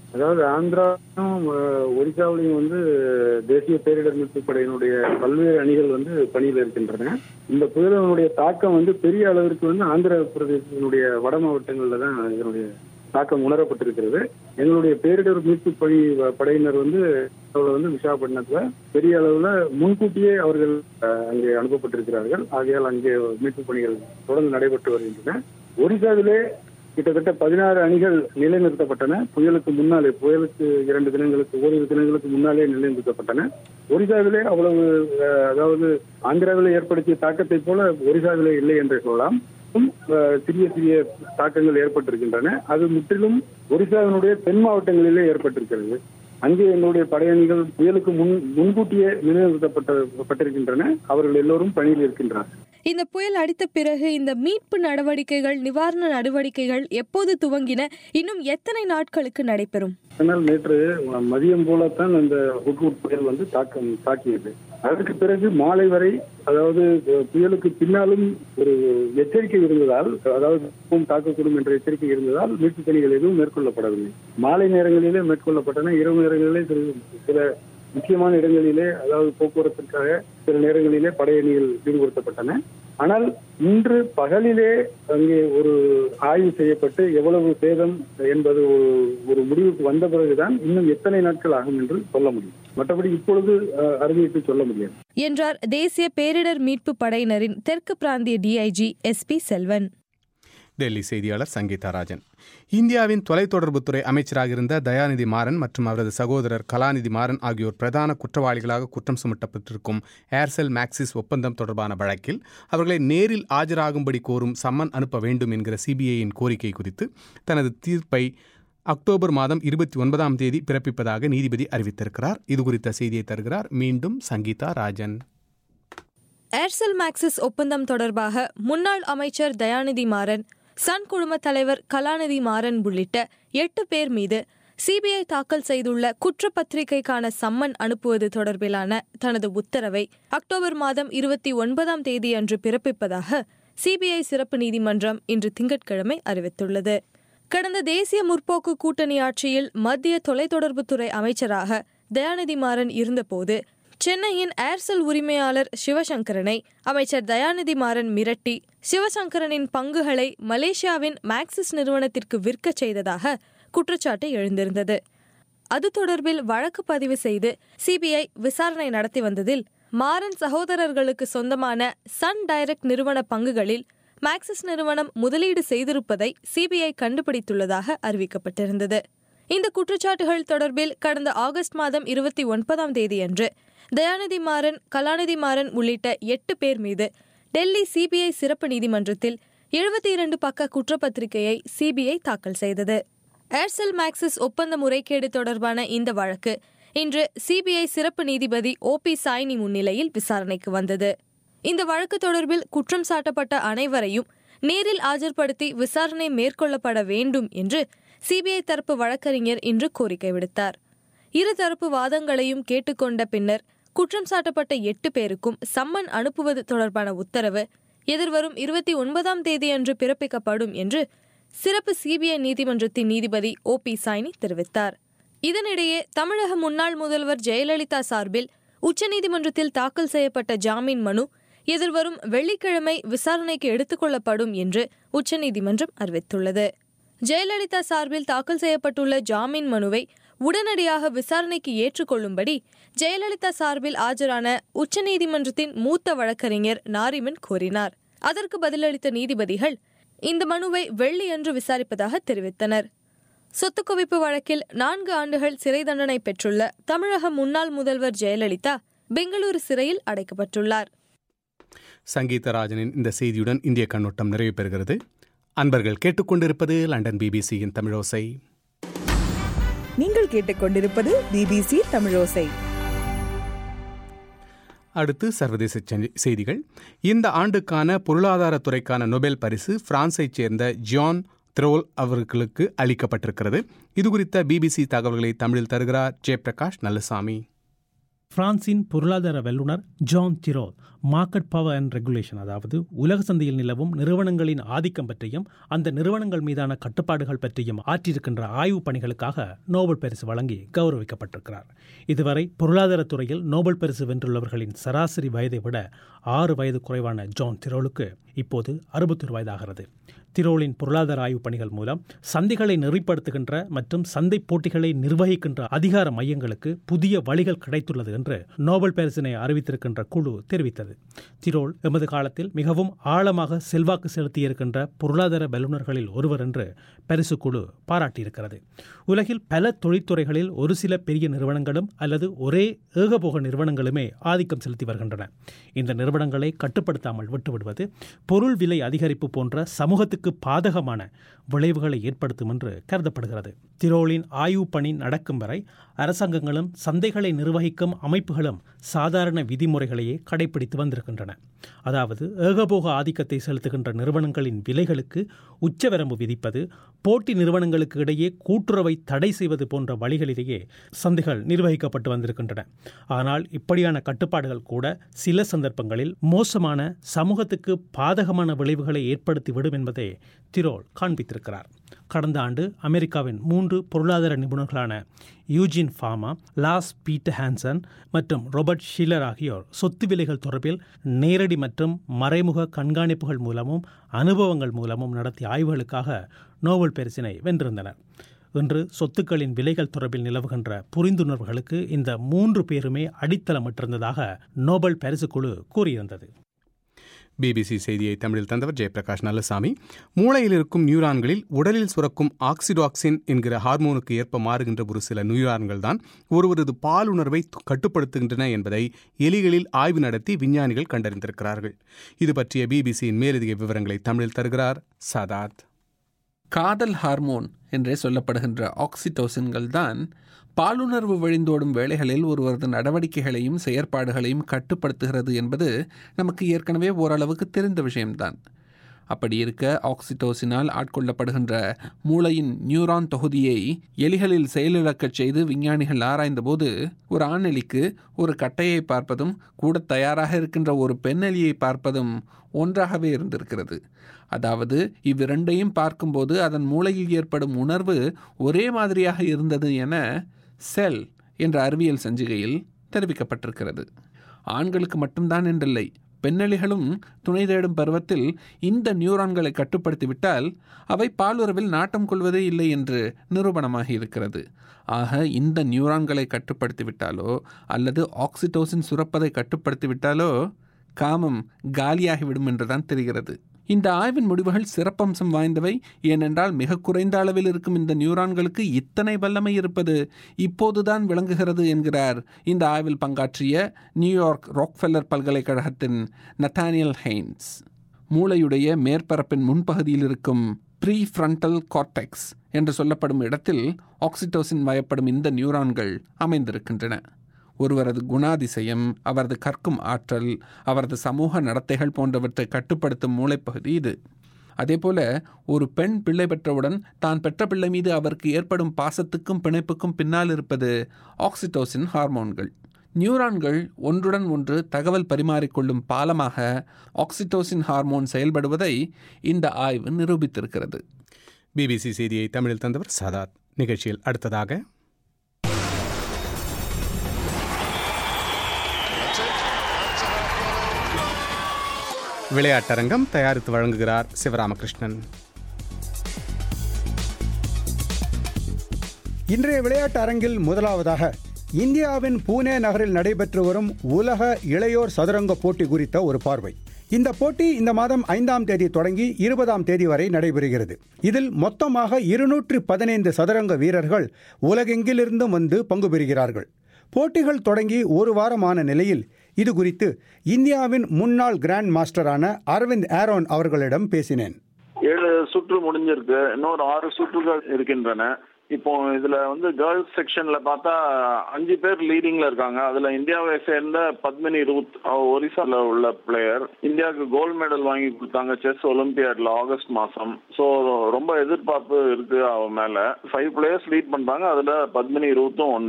அதாவது ஆந்திராவும் அஹ், ஒரிசாவிலையும் வந்து தேசிய பேரிடர் மீட்பு படையினுடைய பல்வேறு அணிகள் வந்து பணியில் இருக்கின்றன இந்த புயலினுடைய தாக்கம் வந்து பெரிய அளவிற்கு வந்து ஆந்திர பிரதேசத்தினுடைய வட மாவட்டங்களில் தான் இதனுடைய தாக்கம் உணரப்பட்டிருக்கிறது எங்களுடைய பேரிடர் மீட்பு பணி வ- படையினர் வந்து அவர்கள் வந்து விசாகப்பட்டினத்துல பெரிய அளவுல முன்கூட்டியே அவர்கள் அஹ், அங்கே அனுப்பப்பட்டிருக்கிறார்கள் ஆகையால் அங்கே மீட்பு பணிகள் தொடர்ந்து நடைபெற்று வருகின்றன ஒரிசாவிலே கிட்டத்தட்ட பதினாறு அணிகள் நிலைநிறுத்தப்பட்டன புயலுக்கு முன்னாலே புயலுக்கு இரண்டு தினங்களுக்கு ஓரிரு தினங்களுக்கு முன்னாலே நிலைநிறுத்தப்பட்டன ஒரிசாவிலே அவ்வளவு அஹ், அதாவது ஆந்திராவிலே ஏற்படுத்திய தாக்கத்தை போல ஒரிசாவிலே இல்லை என்று சொல்லலாம் இன்னும், அஹ், சிறிய சிறிய தாக்கங்கள் ஏற்பட்டிருக்கின்றன அது முற்றிலும் ஒரிசாவினுடைய தென் மாவட்டங்களிலே ஏற்பட்டிருக்கிறது அங்கே எங்களுடைய படையணிகள் புயலுக்கு முன் முன்கூட்டியே நிலைநிறுத்தப்பட்டிருக்கின்றன அவர்கள் எல்லோரும் பணியில் இருக்கின்றனர் இந்த புயல் அடித்த பிறகு இந்த மீட்பு நடவடிக்கைகள் நிவாரண நடவடிக்கைகள் எப்போது துவங்கின இன்னும் எத்தனை நாட்களுக்கு நடைபெறும் ஆனால் நேற்று மதியம் போலத்தான் அந்த ஹுட்ஹுட் புயல் வந்து தாக்கம் தாக்கியது அதற்கு பிறகு மாலை வரை அதாவது புயலுக்கு பின்னாலும் ஒரு எச்சரிக்கை இருந்ததால் அதாவது பூம் தாக்கக்கூடும் என்ற எச்சரிக்கை இருந்ததால் மீட்பு பணிகள் எதுவும் மேற்கொள்ளப்படவில்லை மாலை நேரங்களிலே மேற்கொள்ளப்பட்டன இரவு நேரங்களிலே சில- சில முக்கியமான இடங்களிலே அதாவது போக்குவரத்திற்காக சில நேரங்களிலே படையணிகள் ஈடுபடுத்தப்பட்டன ஆனால் இன்று பகலிலே அங்கே ஒரு ஆய்வு செய்யப்பட்டு எவ்வளவு சேதம் என்பது ஒரு- ஒரு முடிவுக்கு வந்த பிறகுதான் இன்னும் எத்தனை நாட்கள் ஆகும் என்று சொல்ல முடியும் மற்றபடி இப்பொழுது அஹ், அறிவித்து சொல்ல முடியாது என்றார் தேசிய பேரிடர் மீட்பு படையினரின் தெற்கு பிராந்திய டிஐஜி எஸ்பி செல்வன் டெல்லி செய்தியாளர் சங்கீதா ராஜன் இந்தியாவின் தொலைத்தொடர்புத்துறை அமைச்சராக இருந்த தயாநிதி மாறன் மற்றும் அவரது சகோதரர் கலாநிதி மாறன் ஆகியோர் பிரதான குற்றவாளிகளாக குற்றம் சுமத்தப்பட்டிருக்கும் ஏர்செல் மேக்சிஸ் ஒப்பந்தம் தொடர்பான வழக்கில் அவர்களை நேரில் ஆஜராகும்படி கோரும் சம்மன் அனுப்ப வேண்டும் என்கிற சிபிஐயின் கோரிக்கை குறித்து தனது தீர்ப்பை அக்டோபர் மாதம் இருபத்தி ஒன்பதாம் தேதி பிறப்பிப்பதாக நீதிபதி அறிவித்திருக்கிறார் இது குறித்த செய்தியை தருகிறார் மீண்டும் சங்கீதா ராஜன் ஏர்செல் மேக்சிஸ் ஒப்பந்தம் தொடர்பாக முன்னாள் அமைச்சர் தயாநிதி மாறன் சன் குழும தலைவர் கலாநிதி மாறன் உள்ளிட்ட எட்டு பேர் மீது சிபிஐ தாக்கல் செய்துள்ள குற்றப்பத்திரிகைக்கான சம்மன் அனுப்புவது தொடர்பிலான தனது உத்தரவை அக்டோபர் மாதம் இருபத்தி ஒன்பதாம் தேதியன்று பிறப்பிப்பதாக சிபிஐ சிறப்பு நீதிமன்றம் இன்று திங்கட்கிழமை அறிவித்துள்ளது கடந்த தேசிய முற்போக்கு கூட்டணி ஆட்சியில் மத்திய தொலைத்தொடர்புத்துறை அமைச்சராக தயாநிதி மாறன் இருந்தபோது சென்னையின் ஏர்செல் உரிமையாளர் சிவசங்கரனை அமைச்சர் தயாநிதி மாறன் மிரட்டி சிவசங்கரனின் பங்குகளை மலேசியாவின் மேக்சிஸ் நிறுவனத்திற்கு விற்கச் செய்ததாக குற்றச்சாட்டு எழுந்திருந்தது அது தொடர்பில் வழக்கு பதிவு செய்து சிபிஐ விசாரணை நடத்தி வந்ததில் மாறன் சகோதரர்களுக்கு சொந்தமான சன் டைரக்ட் நிறுவன பங்குகளில் மேக்சிஸ் நிறுவனம் முதலீடு செய்திருப்பதை சிபிஐ கண்டுபிடித்துள்ளதாக அறிவிக்கப்பட்டிருந்தது இந்த குற்றச்சாட்டுகள் தொடர்பில் கடந்த ஆகஸ்ட் மாதம் இருபத்தி ஒன்பதாம் தேதியன்று தயாநிதி மாறன் கலாநிதி மாறன் உள்ளிட்ட எட்டு பேர் மீது டெல்லி சிபிஐ சிறப்பு நீதிமன்றத்தில் எழுபத்தி இரண்டு பக்க குற்றப்பத்திரிகையை சிபிஐ தாக்கல் செய்தது ஏர்செல் மேக்சிஸ் ஒப்பந்த முறைகேடு தொடர்பான இந்த வழக்கு இன்று சிபிஐ சிறப்பு நீதிபதி ஓ பி சாய்னி முன்னிலையில் விசாரணைக்கு வந்தது இந்த வழக்கு தொடர்பில் குற்றம் சாட்டப்பட்ட அனைவரையும் நேரில் ஆஜர்படுத்தி விசாரணை மேற்கொள்ளப்பட வேண்டும் என்று சிபிஐ தரப்பு வழக்கறிஞர் இன்று கோரிக்கை விடுத்தார் இருதரப்பு வாதங்களையும் கேட்டுக்கொண்ட பின்னர் குற்றம் சாட்டப்பட்ட எட்டு பேருக்கும் சம்மன் அனுப்புவது தொடர்பான உத்தரவு எதிர்வரும் இருபத்தி ஒன்பதாம் தேதியன்று பிறப்பிக்கப்படும் என்று சிறப்பு சிபிஐ நீதிமன்றத்தின் நீதிபதி ஓ பி சாய்னி தெரிவித்தார் இதனிடையே தமிழக முன்னாள் முதல்வர் ஜெயலலிதா சார்பில் உச்சநீதிமன்றத்தில் தாக்கல் செய்யப்பட்ட ஜாமீன் மனு எதிர்வரும் வெள்ளிக்கிழமை விசாரணைக்கு எடுத்துக்கொள்ளப்படும் என்று உச்சநீதிமன்றம் அறிவித்துள்ளது ஜெயலலிதா சார்பில் தாக்கல் செய்யப்பட்டுள்ள ஜாமீன் மனுவை உடனடியாக விசாரணைக்கு ஏற்றுக்கொள்ளும்படி ஜெயலலிதா சார்பில் ஆஜரான உச்சநீதிமன்றத்தின் மூத்த வழக்கறிஞர் நாரிமன் கோரினார் அதற்கு பதிலளித்த நீதிபதிகள் இந்த மனுவை வெள்ளியன்று விசாரிப்பதாக தெரிவித்தனர் சொத்து குவிப்பு வழக்கில் நான்கு ஆண்டுகள் சிறை தண்டனை பெற்றுள்ள தமிழக முன்னாள் முதல்வர் ஜெயலலிதா பெங்களூரு சிறையில் அடைக்கப்பட்டுள்ளார் சங்கீதராஜனின் இந்த செய்தியுடன் இந்திய கண்ணோட்டம் நிறைவு பெறுகிறது அன்பர்கள் கேட்டுக்கொண்டிருப்பது லண்டன் பிபிசியின் தமிழோசை நீங்கள் கேட்டுக்கொண்டிருப்பது பிபிசி தமிழோசை அடுத்து சர்வதேச செ- செய்திகள் இந்த ஆண்டுக்கான பொருளாதாரத்துறைக்கான நொபேல் பரிசு பிரான்சைச் சேர்ந்த ஜான் த்ரோல் அவர்களுக்கு அளிக்கப்பட்டிருக்கிறது இது குறித்த பிபிசி தகவல்களை தமிழில் தருகிறார் ஜெயபிரகாஷ் நல்லசாமி பிரான்சின் பொருளாதார வல்லுநர் John Tirole market power and regulation அதாவது உலக சந்தையில் நிலவும் நிறுவனங்களின் ஆதிக்கம் பற்றியும் அந்த நிறுவனங்கள் மீதான கட்டுப்பாடுகள் பற்றியும் ஆற்றியிருக்கின்ற ஆய்வு பணிகளுக்காக நோபல் பரிசு வழங்கி கௌரவிக்கப்பட்டிருக்கிறார் இதுவரை பொருளாதாரத் துறையில் நோபல் பரிசு வென்றுள்ளவர்களின் சராசரி வயதை விட ஆறு வயது குறைவான ஜான் திரோலுக்கு இப்போது அறுபத்தொரு வயதாகிறது திரோலின் பொருளாதார ஆய்வு பணிகள் மூலம் சந்தைகளை நெறிப்படுத்துகின்ற மற்றும் சந்தை போட்டிகளை நிர்வகிக்கின்ற அதிகார மையங்களுக்கு புதிய வழிகள் கிடைத்துள்ளது என்று நோபல் பரிசினை அறிவித்திருக்கின்ற குழு தெரிவித்தது திரோல் எமது காலத்தில் மிகவும் ஆழமாக செல்வாக்கு செலுத்தியிருக்கின்ற பொருளாதார வல்லுநர்களில் ஒருவர் என்று பரிசு குழு பாராட்டியிருக்கிறது உலகில் பல தொழில்துறைகளில் ஒரு சில பெரிய நிறுவனங்களும் அல்லது ஒரே ஏகபோக நிறுவனங்களுமே ஆதிக்கம் செலுத்தி வருகின்றன இந்த நிறுவனங்களை கட்டுப்படுத்தாமல் விட்டுவிடுவது பொருள் விலை அதிகரிப்பு போன்ற சமூகத்துக்கு பாதகமான விளைவுகளை ஏற்படுத்தும் என்று கருதப்படுகிறது திரோலின் ஆய்வு பணி நடக்கும் வரை அரசாங்கங்களும் சந்தைகளை நிர்வகிக்கும் அமைப்புகளும் சாதாரண விதிமுறைகளையே கடைபிடித்து வந்திருக்கின்றன அதாவது ஏகபோக ஆதிக்கத்தை செலுத்துகின்ற நிறுவனங்களின் விலைகளுக்கு உச்சவரம்பு விதிப்பது போட்டி நிறுவனங்களுக்கு இடையே கூட்டுறவை தடை செய்வது போன்ற வழிகளிலேயே சந்தைகள் நிர்வகிக்கப்பட்டு வந்திருக்கின்றன ஆனால் இப்படியான கட்டுப்பாடுகள் கூட சில சந்தர்ப்பங்களில் மோசமான சமூகத்துக்கு பாதகமான விளைவுகளை ஏற்படுத்திவிடும் என்பதை திரோல் காண்பித்திருக்கிறார் கடந்த ஆண்டு அமெரிக்காவின் மூன்று பொருளாதார நிபுணர்களான Eugene Fama Lars Peter Hansen மற்றும் ரொபர்ட் ஷில்லர் ஆகியோர் சொத்து விலைகள் தொடர்பில் நேரடி மற்றும் மறைமுக கண்காணிப்புகள் மூலமும் அனுபவங்கள் மூலமும் நடத்திய ஆய்வுகளுக்காக நோபல் பரிசினை வென்றிருந்தனர் இன்று சொத்துக்களின் விலைகள் தொடர்பில் நிலவுகின்ற புரிந்துணர்வுகளுக்கு இந்த மூன்று பேருமே அடித்தளமிட்டிருந்ததாக நோபல் பரிசு குழு கூறியிருந்தது பிபிசி செய்தியை தமிழில் தந்தவர் ஜெயபிரகாஷ் நல்லசாமி மூளையில் இருக்கும் நியூரான்களில் உடலில் சுரக்கும் ஆக்சிடாக்சின் என்கிற ஹார்மோனுக்கு ஏற்ப மாறுகின்ற ஒரு சில நியூரான்கள் தான் ஒருவரது பாலுணர்வை கட்டுப்படுத்துகின்றன என்பதை எலிகளில் ஆய்வு நடத்தி விஞ்ஞானிகள் கண்டறிந்திருக்கிறார்கள் இது பற்றிய பிபிசியின் மேலதிக விவரங்களை தமிழில் தருகிறார் சதாத் காதல் ஹார்மோன் என்றே சொல்லப்படுகின்ற ஆக்சிடோசின்கள் தான் பாலுணர்வு வழிந்தோடும் வேளைகளில் ஒருவரது நடவடிக்கைகளையும் செயற்பாடுகளையும் கட்டுப்படுத்துகிறது என்பது நமக்கு ஏற்கனவே ஓரளவுக்கு தெரிந்த விஷயம்தான் அப்படி இருக்க ஆக்சிடோசினால் ஆட்கொள்ளப்படுகின்ற மூளையின் நியூரான் தொகுதியை எலிகளில் செயலிழக்கச் செய்து விஞ்ஞானிகள் ஆராய்ந்தபோது ஒரு ஆணெலிக்கு ஒரு கட்டையை பார்ப்பதும் கூட தயாராக இருக்கின்ற ஒரு பெண்ணெலியை பார்ப்பதும் ஒன்றாகவே இருந்திருக்கிறது அதாவது இவ்விரண்டையும் பார்க்கும்போது அதன் மூளையில் ஏற்படும் உணர்வு ஒரே மாதிரியாக இருந்தது என செல் என்ற அறிவியல் சஞ்சிகையில் தெரிவிக்கப்பட்டிருக்கிறது ஆண்களுக்கு மட்டும்தான் என்றில்லை பெண்ணெலிகளும் துணை தேடும் பருவத்தில் இந்த நியூரான்களை கட்டுப்படுத்திவிட்டால் அவை பாலுறவில் நாட்டம் கொள்வதே இல்லை என்று நிரூபணமாகி இருக்கிறது ஆக இந்த நியூரான்களை கட்டுப்படுத்திவிட்டாலோ அல்லது ஆக்சிடோசின் சுரப்பதை கட்டுப்படுத்திவிட்டாலோ காமம் காலியாகிவிடும் என்றுதான் தெரிகிறது இந்த ஆய்வின் முடிவுகள் சிறப்பம்சம் வாய்ந்தவை ஏனென்றால் மிக குறைந்த அளவில் இருக்கும் இந்த நியூரான்களுக்கு இத்தனை வல்லமை இருப்பது இப்போதுதான் விளங்குகிறது என்கிறார் இந்த ஆய்வில் பங்காற்றிய நியூயார்க் ராக்ஃபெல்லர் பல்கலைக்கழகத்தின் நத்தானியல் ஹெய்ன்ஸ் மூளையுடைய மேற்பரப்பின் முன்பகுதியில் இருக்கும் ப்ரீ ஃப்ரண்டல் கார்டெக்ஸ் என்று சொல்லப்படும் இடத்தில் ஆக்சிடோசின் வயப்படும் இந்த நியூரான்கள் அமைந்திருக்கின்றன ஒருவரது குணாதிசயம் அவரது கற்கும் ஆற்றல் அவரது சமூக நடத்தைகள் போன்றவற்றை கட்டுப்படுத்தும் மூளைப்பகுதி இது அதேபோல ஒரு பெண் பிள்ளை பெற்றவுடன் தான் பெற்ற பிள்ளை மீது அவருக்கு ஏற்படும் பாசத்துக்கும் பிணைப்புக்கும் பின்னால் இருப்பது ஆக்சிடோசின் ஹார்மோன்கள் நியூரான்கள் ஒன்றுடன் ஒன்று தகவல் பரிமாறிக்கொள்ளும் பாலமாக ஆக்சிடோசின் ஹார்மோன் செயல்படுவதை இந்த ஆய்வு நிரூபித்திருக்கிறது பிபிசி செய்தியை தமிழில் தந்தவர் சதாத் நிகழ்ச்சியில் அடுத்ததாக விளையாட்டரங்கம் தயாரித்து வழங்குகிறார் சிவராமகிருஷ்ணன் இன்றைய விளையாட்டு அரங்கில் முதலாவதாக இந்தியாவின் பூனே நகரில் நடைபெற்று வரும் உலக இளையோர் சதுரங்க போட்டி குறித்த ஒரு பார்வை இந்த போட்டி இந்த மாதம் ஐந்தாம் தேதி தொடங்கி இருபதாம் தேதி வரை நடைபெறுகிறது இதில் மொத்தமாக இருநூற்றி பதினைந்து சதுரங்க வீரர்கள் உலகெங்கிலிருந்தும் வந்து பங்கு பெறுகிறார்கள் போட்டிகள் தொடங்கி ஒரு வாரமான நிலையில் இது குறித்து இந்தியாவின் முன்னாள் கிராண்ட் மாஸ்டரான அரவிந்த் ஆரோன் அவர்களிடம் பேசினேன் ஏழு சுற்று முடிஞ்சிருக்கு இன்னொரு ஆறு சுற்றுகள் இருக்கின்றன இப்போ இதுல வந்து கேர்ள்ஸ் செக்ஷன்ல பார்த்தா அஞ்சு பேர் லீடிங்ல இருக்காங்க அதுல இந்தியாவை சேர்ந்த பத்மினி ரூத் ஒரிசால உள்ள பிளேயர் இந்தியாவுக்கு கோல்டு மெடல் வாங்கி கொடுத்தாங்க செஸ் ஒலிம்பியாட்ல ஆகஸ்ட் மாசம் ஸோ ரொம்ப எதிர்பார்ப்பு இருக்கு அவ மேல ஃபைவ் பிளேயர்ஸ் லீட் பண்றாங்க அதுல பத்மினி ரூத்தும் உண்டு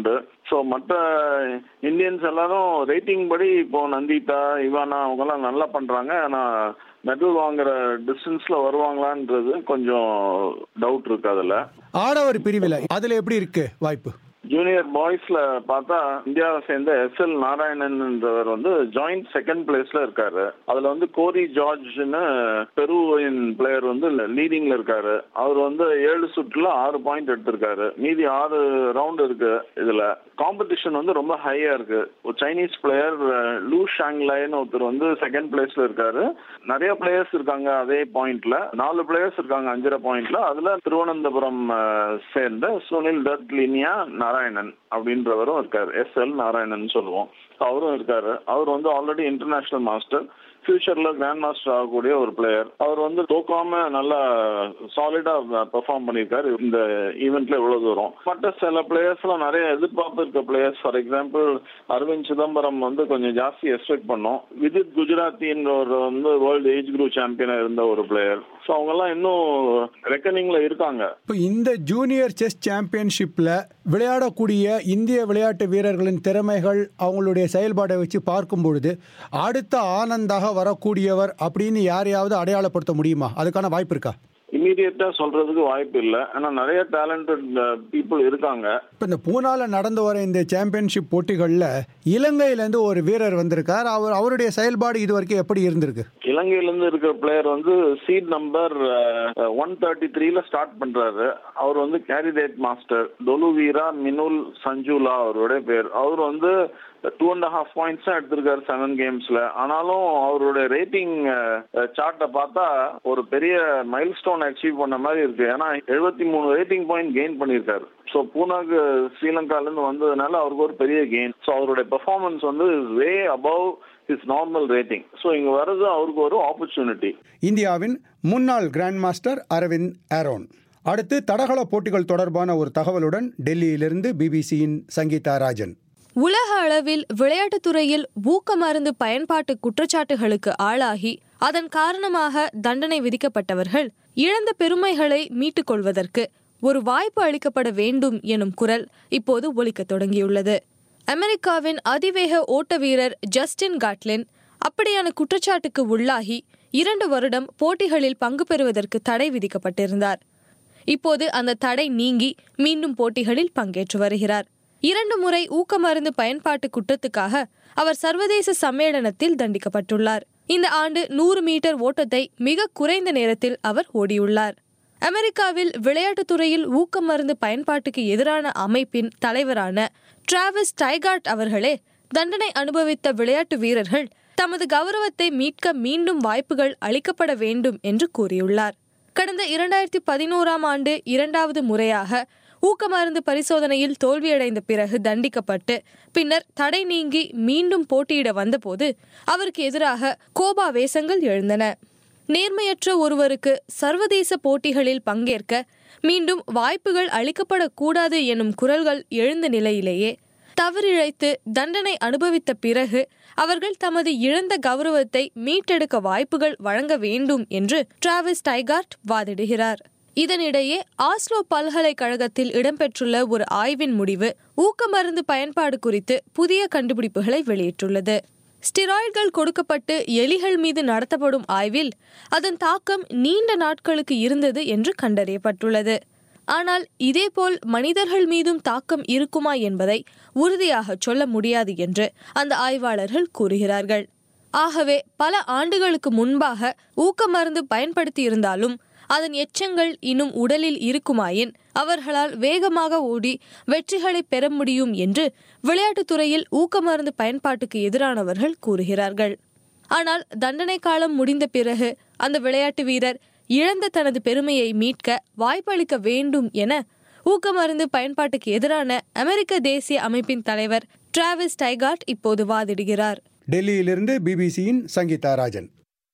ஸோ மற்ற இந்தியன்ஸ் எல்லாரும் ரேட்டிங் படி இப்போ நந்திதா இவானா அவங்கெல்லாம் நல்லா பண்றாங்க ஆனா மெடல் வாங்குற டிஸ்டன்ஸ்ல வருவாங்களான்றது கொஞ்சம் டவுட் இருக்கு அதுல ஆடவர் பிரிவில் அதில் எப்படி இருக்கு வாய்ப்பு ஜூனியர் பாய்ஸ்ல பார்த்தா இந்தியாவை சேர்ந்த எஸ் எல் நாராயணன்ன்றவர் வந்து ஜாயிண்ட் செகண்ட் பிளேஸ்ல இருக்காரு அதுல வந்து கோரி ஜார்ஜ்னு பெருவின் பிளேயர் வந்து லீடிங்ல இருக்காரு அவர் வந்து ஏழு சுற்றுல ஆறு பாயிண்ட் எடுத்திருக்காரு மீதி ஆறு ரவுண்ட் இருக்கு இதுல காம்படிஷன் வந்து ரொம்ப ஹையா இருக்கு ஒரு சைனீஸ் பிளேயர் லூ ஷாங்லைன்னு ஒருத்தர் வந்து செகண்ட் பிளேஸ்ல இருக்காரு நிறைய பிளேயர்ஸ் இருக்காங்க அதே பாயிண்ட்ல நாலு பிளேயர்ஸ் இருக்காங்க அஞ்சரை பாயிண்ட்ல அதுல திருவனந்தபுரம் அஹ், சேர்ந்த சுனில் தத் லினியா நாராயணன் அப்படின்றவரும் இருக்காரு எஸ் எல் நாராயணன் சொல்லுவோம் அவரும் இருக்காரு அவர் வந்து ஆல்ரெடி இன்டர்நேஷனல் மாஸ்டர் ஃபியூச்சர்ல கிராண்ட் மாஸ்டர் ஆகக்கூடிய ஒரு பிளேயர் அவர் வந்து தோக்காம நல்லா சாலிடா பெர்ஃபார்ம் பண்ணியிருக்காரு இந்த ஈவெண்ட்ல இவ்வளவு தூரம் மற்ற சில பிளேயர்ஸ் எல்லாம் நிறைய எதிர்பார்ப்பு இருக்க players for example Aravind Chidambaram வந்து கொஞ்சம் ஜாஸ்தி எக்ஸ்பெக்ட் பண்ணோம் விதித் குஜராத்தின்ற ஒரு வந்து வேர்ல்டு ஏஜ் குரூப் சாம்பியனா இருந்த ஒரு பிளேயர் ஸோ அவங்க எல்லாம் இன்னும் ரெக்கனிங்ல இருக்காங்க இப்போ இந்த ஜூனியர் செஸ் சாம்பியன்ஷிப்பில் விளையாடக்கூடிய இந்திய விளையாட்டு வீரர்களின் திறமைகள் அவங்களுடைய செயல்பாடை வச்சு பார்க்கும் பொழுது அடுத்த ஆனந்தாக வரக்கூடியவர் அப்படின்னு யாரையாவது அடையாளப்படுத்த முடியுமா அதுக்கான வாய்ப்பு இருக்கா இமீடியட்டா சொல்றதுக்கு வாய்ப்பு இல்லை ஆனா நிறைய டேலண்டட் பீப்புள் இருக்காங்க இப்போ இந்த பூனால நடந்து வர இந்த சாம்பியன்ஷிப் போட்டிகளில் இலங்கையிலேருந்து ஒரு வீரர் வந்திருக்கார் அவர் அவருடைய செயல்பாடு இது வரைக்கும் எப்படி இருந்திருக்கு இலங்கையில இருந்து இருக்கிற பிளேயர் வந்து சீட் நம்பர் ஒன் தேர்ட்டி த்ரீல ஸ்டார்ட் பண்றாரு அவர் வந்து கேரிடேட் மாஸ்டர் தொலுவீரா மினுல் சஞ்சுலா அவருடைய பேர் அவர் வந்து டூ அண்ட் ஹாஃப் பாயிண்ட்ஸ் தான் எடுத்திருக்காரு செவன் கேம்ஸ்ல ஆனாலும் அவருடைய ரேட்டிங் சார்ட்டை பார்த்தா ஒரு பெரிய மைல் ஸ்டோன் அச்சீவ் பண்ண மாதிரி இருக்கு ஏன்னா எழுபத்தி மூணு ரேட்டிங் பாயிண்ட் கெயின் பண்ணியிருக்காரு ஸோ பூனாக்கு ஸ்ரீலங்கால இருந்து வந்ததுனால அவருக்கு ஒரு பெரிய கெயின் ஸோ அவருடைய பெர்ஃபார்மன்ஸ் வந்து way above his normal rating so இங்க வர்றது அவருக்கு ஒரு ஆப்பர்ச்சுனிட்டி இந்தியாவின் முன்னாள் கிராண்ட் மாஸ்டர் அரவிந்த் ஆரோன் அடுத்து தடகள போட்டிகள் தொடர்பான ஒரு தகவலுடன் டெல்லியிலிருந்து பிபிசியின் சங்கீதா ராஜன் உலக அளவில் விளையாட்டுத் துறையில் ஊக்க மருந்து பயன்பாட்டு குற்றச்சாட்டுகளுக்கு ஆளாகி அதன் காரணமாக தண்டனை விதிக்கப்பட்டவர்கள் இழந்த பெருமைகளை மீட்டுக் கொள்வதற்கு ஒரு வாய்ப்பு அளிக்கப்பட வேண்டும் எனும் குரல் இப்போது ஒலிக்கத் தொடங்கியுள்ளது அமெரிக்காவின் அதிவேக ஓட்ட வீரர் ஜஸ்டின் காட்லின் அப்படியான குற்றச்சாட்டுக்கு உள்ளாகி இரண்டு வருடம் போட்டிகளில் பங்கு பெறுவதற்கு தடை விதிக்கப்பட்டிருந்தார் இப்போது அந்த தடை நீங்கி மீண்டும் போட்டிகளில் பங்கேற்று வருகிறார் இரண்டு முறை ஊக்க மருந்து பயன்பாட்டு குற்றத்துக்காக அவர் சர்வதேச சம்மேளனத்தில் தண்டிக்கப்பட்டுள்ளார் இந்த ஆண்டு நூறு மீட்டர் ஓட்டத்தை மிக குறைந்த நேரத்தில் அவர் ஓடியுள்ளார் அமெரிக்காவில் விளையாட்டுத் துறையில் ஊக்க மருந்து பயன்பாட்டுக்கு எதிரான அமைப்பின் தலைவரான டிராவிஸ் டைகார்ட் அவர்களே தண்டனை அனுபவித்த விளையாட்டு வீரர்கள் தமது கௌரவத்தை மீட்க மீண்டும் வாய்ப்புகள் அளிக்கப்பட வேண்டும் என்று கூறியுள்ளார் கடந்த இரண்டாயிரத்தி பதினோராம் ஆண்டு இரண்டாவது முறையாக ஊக்க மருந்து பரிசோதனையில் தோல்வியடைந்த பிறகு தண்டிக்கப்பட்டு பின்னர் தடை நீங்கி மீண்டும் போட்டியிட வந்தபோது அவருக்கு எதிராக கோபாவேசங்கள் எழுந்தன நேர்மையற்ற ஒருவருக்கு சர்வதேச போட்டிகளில் பங்கேற்க மீண்டும் வாய்ப்புகள் அளிக்கப்படக்கூடாது எனும் குரல்கள் எழுந்த நிலையிலேயே தவறிழைத்து தண்டனை அனுபவித்த பிறகு அவர்கள் தமது இழந்த கௌரவத்தை மீட்டெடுக்க வாய்ப்புகள் வழங்க வேண்டும் என்று டிராவிஸ் டைகார்ட் வாதிடுகிறார் இதனிடையே ஆஸ்லோ பல்கலைக்கழகத்தில் இடம்பெற்றுள்ள ஒரு ஆய்வின் முடிவு ஊக்க மருந்து பயன்பாடு குறித்து புதிய கண்டுபிடிப்புகளை வெளியிட்டுள்ளது ஸ்டிராய்டுகள் கொடுக்கப்பட்டு எலிகள் மீது நடத்தப்படும் ஆய்வில் அதன் தாக்கம் நீண்ட நாட்களுக்கு இருந்தது என்று கண்டறியப்பட்டுள்ளது ஆனால் இதேபோல் மனிதர்கள் மீதும் தாக்கம் இருக்குமா என்பதை உறுதியாக சொல்ல முடியாது என்று அந்த ஆய்வாளர்கள் கூறுகிறார்கள் ஆகவே பல ஆண்டுகளுக்கு முன்பாக ஊக்க மருந்து பயன்படுத்தி இருந்தாலும் அதன் எச்சங்கள் இன்னும் உடலில் இருக்குமாயின் அவர்களால் வேகமாக ஓடி வெற்றிகளை பெற முடியும் என்று விளையாட்டுத் துறையில் ஊக்க மருந்து பயன்பாட்டுக்கு எதிரானவர்கள் கூறுகிறார்கள் ஆனால் தண்டனை காலம் முடிந்த பிறகு அந்த விளையாட்டு வீரர் இழந்த தனது பெருமையை மீட்க வாய்ப்பளிக்க வேண்டும் என ஊக்க மருந்து பயன்பாட்டுக்கு எதிரான அமெரிக்க தேசிய அமைப்பின் தலைவர் டிராவிஸ் டைகார்ட் இப்போது வாதிடுகிறார் டெல்லியிலிருந்து பிபிசியின் சங்கீதா ராஜன்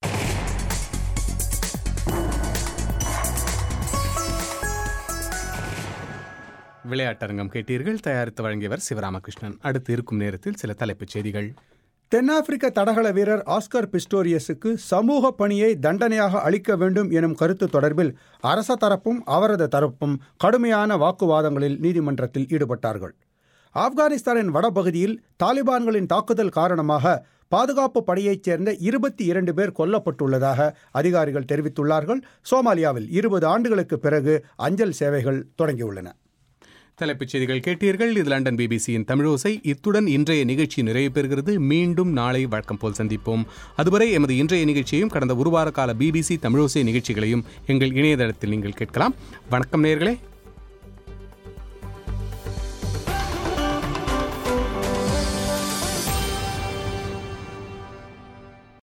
விளையாட்டரங்கம் கேட்டீர்கள் தயாரித்து வழங்கியவர் சிவராமகிருஷ்ணன் அடுத்து இருக்கும் நேரத்தில் சில தலைப்புச் செய்திகள் தென்னாப்பிரிக்க தடகள வீரர் ஆஸ்கர் பிஸ்டோரியஸுக்கு சமூக பணியை தண்டனையாக அளிக்க வேண்டும் எனும் கருத்து தொடர்பில் அரச தரப்பும் அவரது தரப்பும் கடுமையான வாக்குவாதங்களில் நீதிமன்றத்தில் ஈடுபட்டார்கள் ஆப்கானிஸ்தானின் வடபகுதியில் தாலிபான்களின் தாக்குதல் காரணமாக பாதுகாப்பு படையைச் சேர்ந்த இருபத்தி இரண்டு பேர் கொல்லப்பட்டுள்ளதாக அதிகாரிகள் தெரிவித்துள்ளார்கள் சோமாலியாவில் இருபது ஆண்டுகளுக்கு பிறகு அஞ்சல் சேவைகள் தொடங்கியுள்ளன தலைப்புச் செய்திகள் கேட்டீர்கள் இது லண்டன் பிபிசியின் தமிழோசை இத்துடன் இன்றைய நிகழ்ச்சி நிறைவு பெறுகிறது மீண்டும் நாளை வழக்கம் போல் சந்திப்போம் அதுவரை எமது இன்றைய நிகழ்ச்சியையும் கடந்த ஒரு வார கால பிபிசி தமிழோசை நிகழ்ச்சிகளையும் எங்கள் இணையதளத்தில் நீங்கள் கேட்கலாம் வணக்கம் நேயர்களே